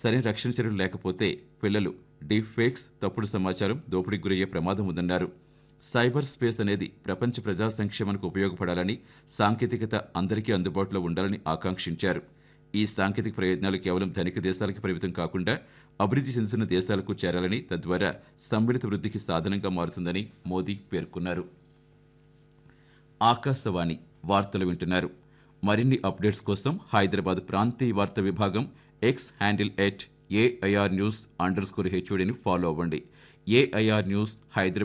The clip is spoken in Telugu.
సరైన రక్షణ చర్యలు లేకపోతే పిల్లలు డీప్ ఫేక్స్ తప్పుడు సమాచారం దోపిడీకి గురయ్యే ప్రమాదం ఉందన్నారు సైబర్ స్పేస్ అనేది ప్రపంచ ప్రజా సంక్షేమానికి ఉపయోగపడాలని సాంకేతికత అందరికీ అందుబాటులో ఉండాలని ఆకాంక్షించారు ఈ సాంకేతిక ప్రయోజనాలు కేవలం ధనిక దేశాలకు పరిమితం కాకుండా అభివృద్ధి చెందుతున్న దేశాలకు చేరాలని తద్వారా సమ్మిళిత వృద్ధికి సాధనంగా మారుతుందని మోదీ పేర్కొన్నారు ఆకాశవాణి వార్తలు వింటున్నారు మరిన్ని అప్డేట్స్ కోసం హైదరాబాద్ ప్రాంతీయ వార్తా విభాగం X handle at AIR news under score హెచ్ఓడిని ఫాలో అవ్వండి ఏఐఆర్ న్యూస్ హైదరాబాద్